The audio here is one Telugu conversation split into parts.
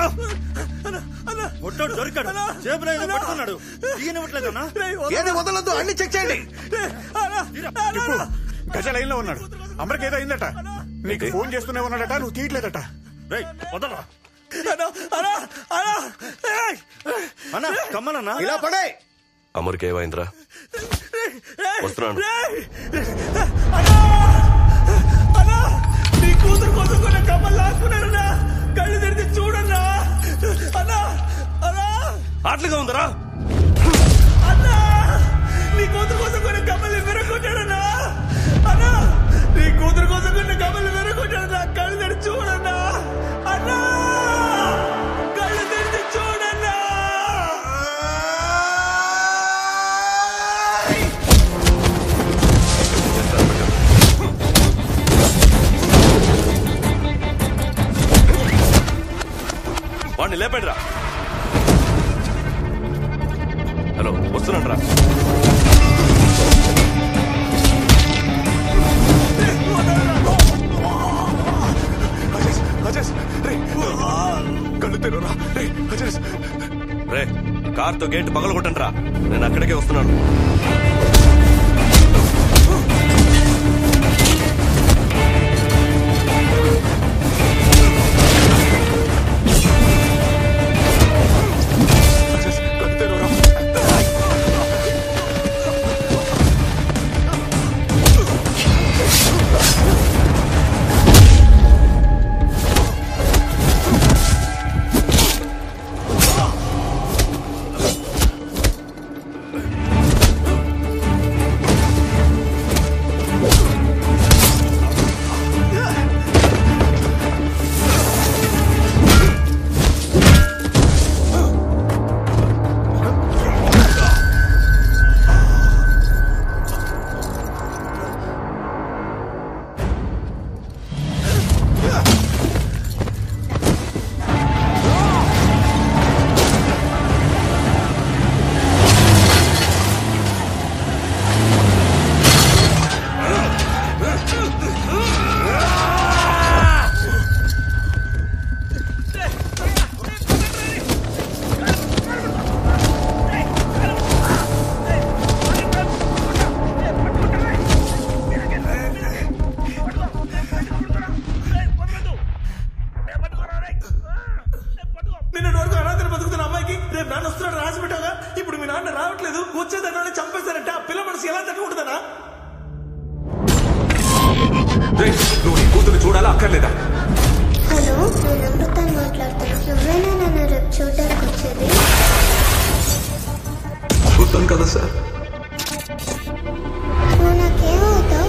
ముట్టోడు దొరికాడు చేపలు ఏదో పట్టుకున్నాడు తీయనివ్వట్లేదన్నా ఏది వదలొద్దు అన్ని చెక్ చేయండి టిప్పు గజ లైన్ లో ఉన్నాడు అమరకి ఏదో అయిందట నీకు ఫోన్ చేస్తూనే ఉన్నాడట నువ్వు తీయట్లేదట రేయ్ వదలరా అన్నా కమ్మనన్నా ఇలా పడే అమర్కి ఏమైందిరా వస్తున్నాను నీ కూతురు కోసం కూడా కమ్మలు లాక్కున్నారన్నా కళ్ళు తెరిచి చూడన్నా అన్నా అన్నా ఆటలుగా ఉందరా అన్నా నీ కూతురు కోసం కొన్ని కమ్మలు విరగొట్టాడన్నా అన్నా నీ కూతురు కోసం కొన్ని కమ్మలు విరగొట్టాడన్నా కళ్ళు తెరిచి చూడన్నా అన్నా కళ్ళు తెరిచి చూడన్నా వాడిని లేపండి రా హలో వస్తున్నాను రా అజయ్ అజయ్ రే కళ్ళు తెరురా రే అజయ్ రే కార్తో గేట్ పగలగొట్టండి రా నేను అక్కడికే వస్తున్నాను అజయ్ కళ్ళు తెరురా నిన్నటి వరకు అనాథలు బతుకుతున్న అమ్మాయికి రేపు నాన్న వస్తున్నాడు రాసి పెట్టాగా ఇప్పుడు మీ నాన్న రావట్లేదు వచ్చేదన్నా చంపేశారంటే ఆ పిల్ల మనసు ఎలా తట్టుకుంటుందనా నువ్వు నీ కూతురు చూడాలా అక్కర్లేదా హలో నేను అమృతాన్ని మాట్లాడుతున్నా నువ్వేనా నన్ను రేపు చూడడానికి వచ్చేది చూద్దాం కదా సార్ నువ్వు నాకేమవుతావు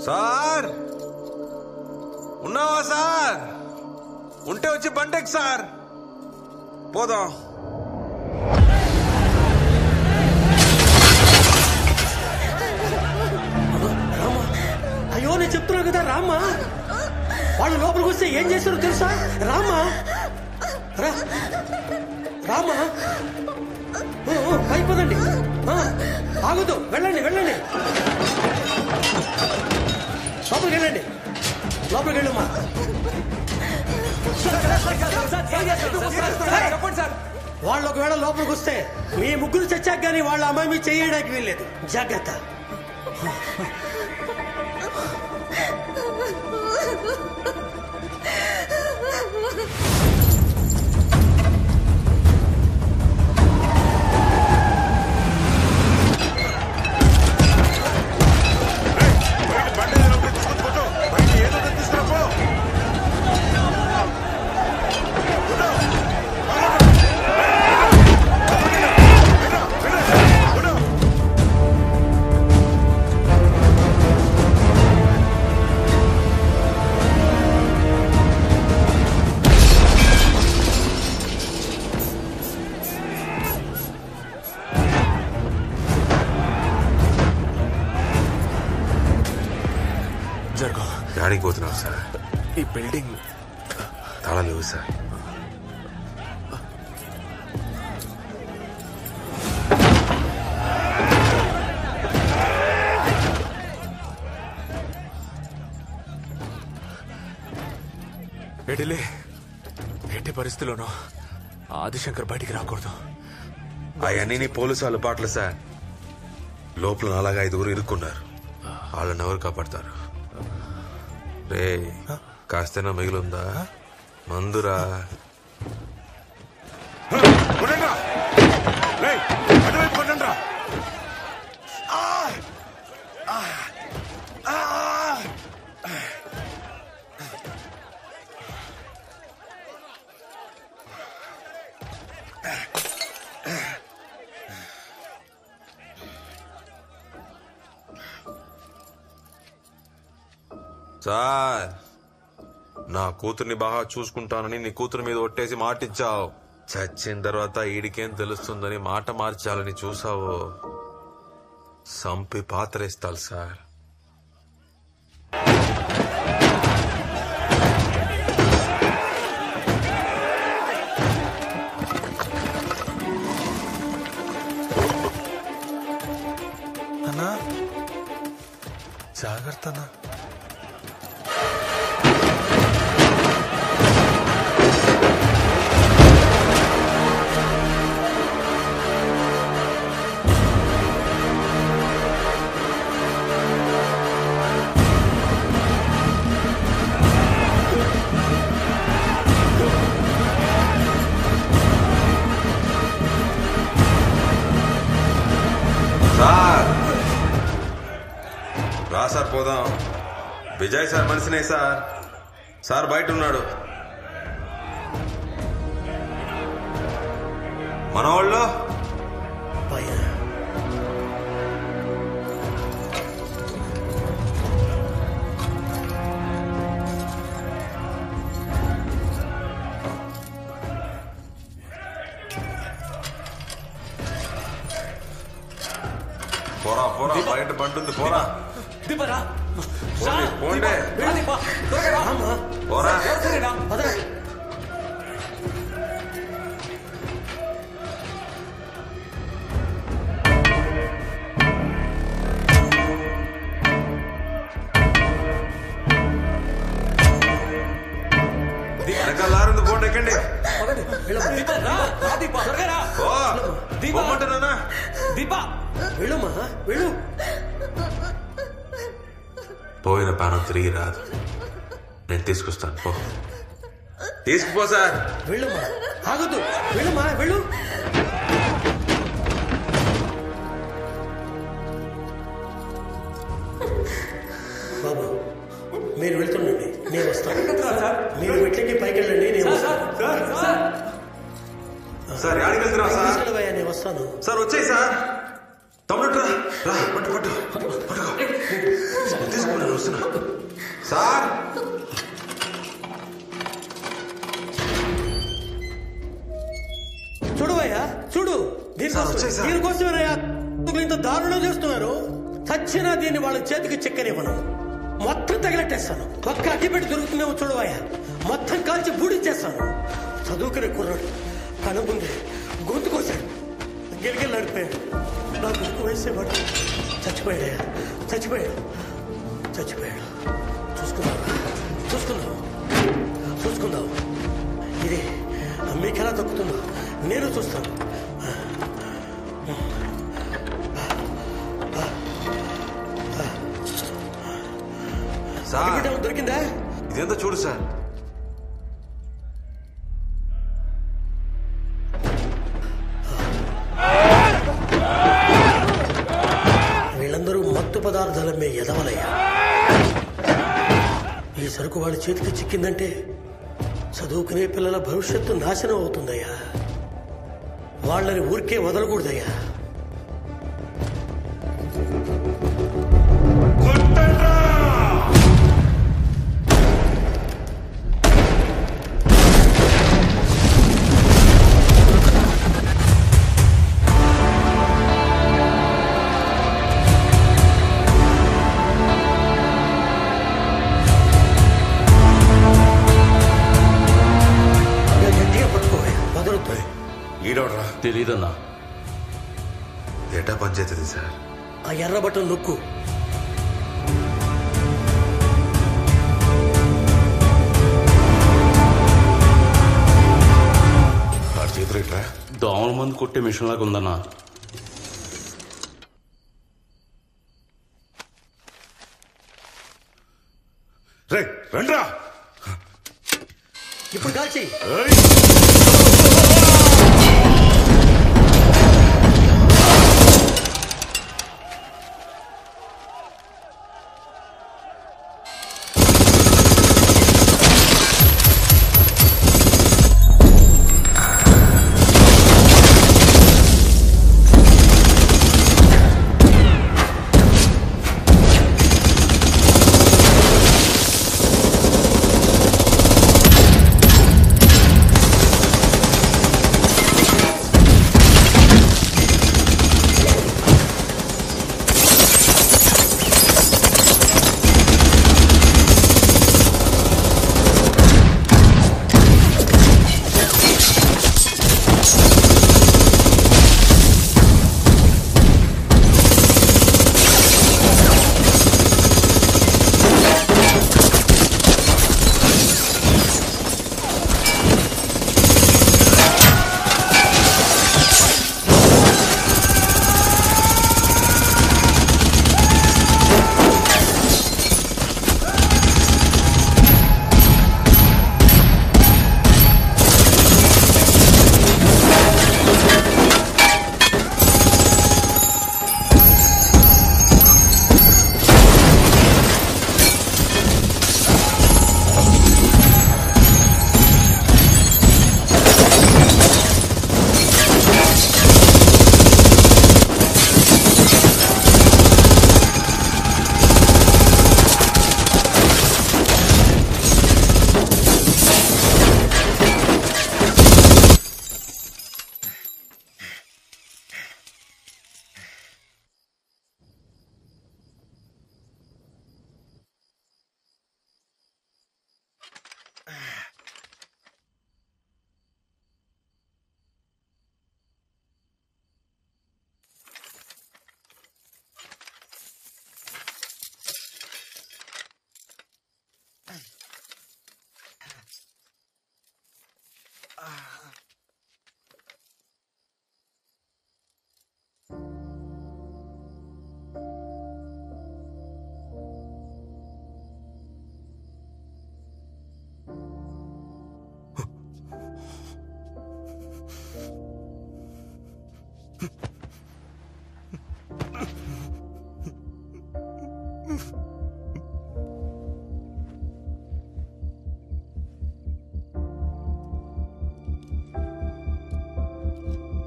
సార్ ఉన్నావా సార్ ఉంటే వచ్చి బండెక్ సార్ పోదాం అయ్యో నేను చెప్తున్నా కదా రామ్మా వాళ్ళు లోపలికి వస్తే ఏం చేస్తారో తెలుసా రామ్మా రా రామ్మా ఓ, ఓ, పైకి పదండి ఆ, ఆగొద్దు వెళ్ళండి వెళ్ళండి లోపలికి వెళ్ళండి లోపలికి వెళ్ళమ్మా వాళ్ళు ఒకవేళ లోపలికి వస్తే మీ ముగ్గురు చచ్చాక కానీ వాళ్ళ అమ్మాయి మీద చేయడానికి వీల్లేదు జాగ్రత్త బయట బండి ఏదో ఒకటి తీసుకొని పోతావు. బయట ఏదో ఒకటి తీసుకురా పో. జరుగు గాడికి పోతున్నావు సార్ ఈ బిల్డింగ్ తాళాలు ఇవ్వు సార్ ఎడిలే ఎట్టి పరిస్థితిలోనూ ఆదిశంకర్ బయటికి రాకూడదు అవన్నీ నీ పోలీసు వాళ్ళ పాటలు సార్ లోపల నాలాగా ఐదుగురు ఇరుక్కున్నారు వాళ్ళని ఎవరు కాపాడతారు రే కాస్తైనా మిగిలిందా మందురా ఉండండిరా. రేయ్, అటువైపు కొట్టండిరా. సార్ నా కూతుర్ని బాగా చూసుకుంటానని నీ కూతురు మీద ఒట్టేసి మాటిచ్చావు చచ్చిన తర్వాత ఈడికేం తెలుస్తుందని మాట మార్చాలని చూసావు సంపి పాత్రేస్తాలు సార్ అన్నా జాగ్రత్త అన్నా సార్ రా సార్ పోదాం విజయ్ సార్ మనిషినే సార్ సార్ బయట ఉన్నాడు మన వాళ్ళు పైన పోరా పోరా బయట బంటుంది పోరా దిపరా పోండి, పోండి రామ్మా పోరా పదరా వెనకాల లారింది పోండి ఎక్కండి ఓ పొమ్మంటున్నానా వెళ్ళమ్మా వెళ్ళు పోయిన పానం తిరిగి రాదు నేను తీసుకొస్తాను పో తీసుకుపో సార్ వెళ్ళమ్మా ఆగొద్దు వెళ్ళమ్మా వెళ్ళు బాబు మీరు వెళ్తుండండి నేను వస్తాను మీరు మెట్లకి పైకి వెళ్ళండి నేను వస్తాను సార్ యాడికి వెళ్తున్నా సార్ తీసుకెళ్ళవయ్యా, నేను వస్తాను సార్ వచ్చాయి సార్ తమ్ముడు రా రా, పట్టు పట్టు పట్టుకో తీసుకున్నాను వస్తున్నా సార్ చూడవయ్యా చూడు సార్, దీనికోసం వచ్చేయ్ సార్. దీనికోసమేనయ్యా ఇంత దారుణం చేస్తున్నారు చచ్చినా దీన్ని వాళ్ళ చేతికి చెక్కనివ్వను మొత్తం తగిలెట్టేస్తాను ఒక్క అగ్గిపెట్టి దొరుకుతుందేమో చూడవయ్యా మొత్తం కాల్చి బూడిచ్చేస్తాను చదువుకునే కుర్రాడు కన ముందే గొంతు కోసాడు గిరిగిరి నడిపోయాడు నా కొడుకు వేసేవాడు చచ్చిపోయాడయ్యా చచ్చిపోయాడు చచ్చిపోయాడు చూసుకుందాం చూసుకుందాం చూసుకుందాం ఇది మీకెలా తప్పుతుందో నేను చూస్తాను సార్ అగ్గిపెట్టె దొరికిందా ఇదేంతో చూడు సార్ వీళ్ళందరూ మత్తు పదార్థాలమ్మే ఎదవలయ్యా ఈ సరుకు వాళ్ళ చేతికి చిక్కిందంటే చదువుకునే పిల్లల భవిష్యత్తు నాశనం అవుతుందయ్యా వాళ్ళని ఊరికే వదలకూడదయ్యా ఇంకా గట్టిగా పట్టుకోవయ్యా వదలొద్దు ఈడవడరా తెలీదన్నా ఎటా పనిచేస్తుంది సార్ ఆ ఎర్ర బట్టలు నొక్కు ఆడి చేతులు ఇట్రా దోమల మందు కొట్టే మిషన్ లాగా ఉందన్నా రే రండ్రా ఇప్పుడు కాల్చి ఏయ్!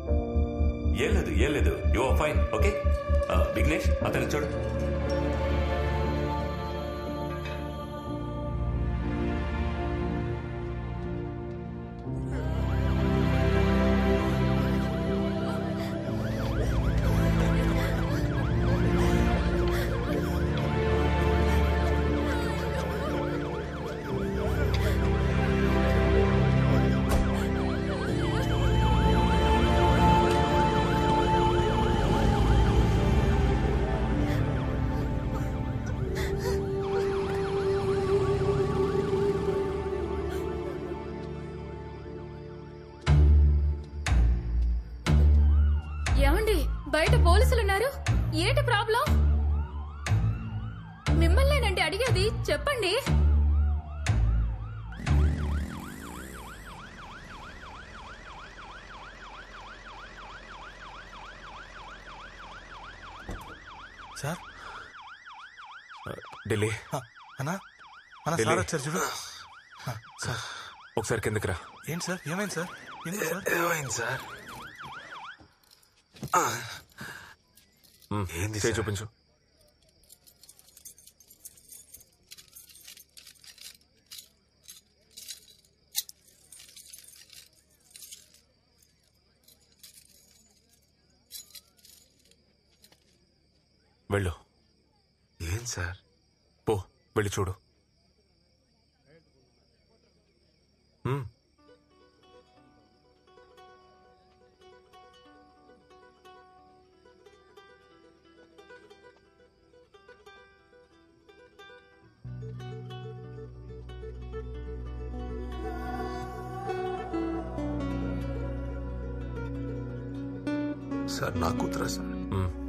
ఏం లేదు ఏం లేదు you are fine okay Vignesh అతను చూడు బయట పోలీసులు ఉన్నారు ఏంటి ప్రాబ్లం మిమ్మల్నేనండి అడిగేది చెప్పండి సార్ ఢిల్లీ అన్నా అన్న ఢిల్లీ. సార్ వచ్చారు చూడు ఆ, సార్ ఒకసారి కిందకి రా ఏంటి సార్ ఏమైంది సార్ ఎందుకు సార్ ఏమైంది సార్ ఏంది చేయి సార్? చూపించు వెళ్ళు ఏం సార్ పో వెళ్ళి చూడు హ్మ్. సార్ నా కూతురా సార్ హ్మ్.